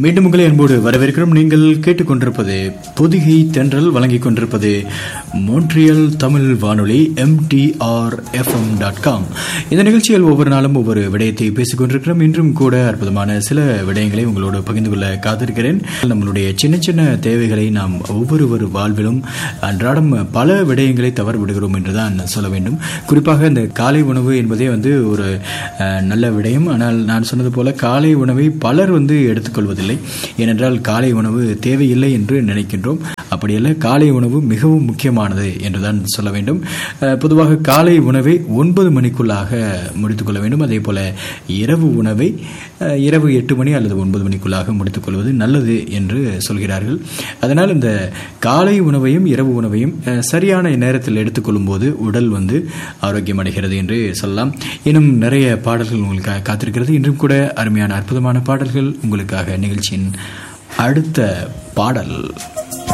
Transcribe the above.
மீண்டும் உங்களை அன்போடு வரவேற்கிறோம் நீங்கள் கேட்டுக்கொண்டிருப்பது பொதிகை தென்றல் வழங்கிக் கொண்டிருப்பது மோன்ட்ரியல் தமிழ் வானொலி எம்டிஆர் எஃப்எம் டாட் காம் இந்த நிகழ்ச்சியில் ஒவ்வொரு நாளும் ஒவ்வொரு விடயத்தை பேசிக் கொண்டிருக்கிறோம் இன்றும் கூட அற்புதமான சில விடயங்களை உங்களோடு பகிர்ந்து கொள்ள காத்திருக்கிறேன் நம்மளுடைய சின்ன சின்ன தேவைகளை நாம் ஒவ்வொருவர் வாழ்விலும் அன்றாடம் பல விடயங்களை தவறு விடுகிறோம் என்றுதான் சொல்ல வேண்டும் குறிப்பாக இந்த காலை உணவு என்பதே வந்து ஒரு அஹ், நல்ல விடயம் ஆனால் நான் சொன்னது போல காலை உணவை பலர் வந்து எடுத்துக்கொள்வதில்லை ஏனென்றால் காலை உணவு தேவையில்லை என்று நினைக்கின்றோம் அப்படியல்ல காலை உணவு மிகவும் முக்கியமானது என்றுதான் சொல்ல வேண்டும் அஹ், பொதுவாக காலை உணவை ஒன்பது மணிக்குள்ளாக முடித்துக்கொள்ள வேண்டும் அதே போல இரவு உணவை அஹ், இரவு எட்டு மணி அல்லது ஒன்பது மணிக்குள்ளாக முடித்துக்கொள்வது நல்லது என்று சொல்கிறார்கள் அதனால் இந்த காலை உணவையும் இரவு உணவையும் அஹ், சரியான நேரத்தில் எடுத்துக்கொள்ளும் போது உடல் வந்து ஆரோக்கியம் அடைகிறது என்று சொல்லலாம் இன்னும் நிறைய பாடல்கள் உங்களுக்காக காத்திருக்கிறது இன்றும் கூட அருமையான அற்புதமான பாடல்கள் உங்களுக்காக நிகழ்ச்சியின் அடுத்த பாடல்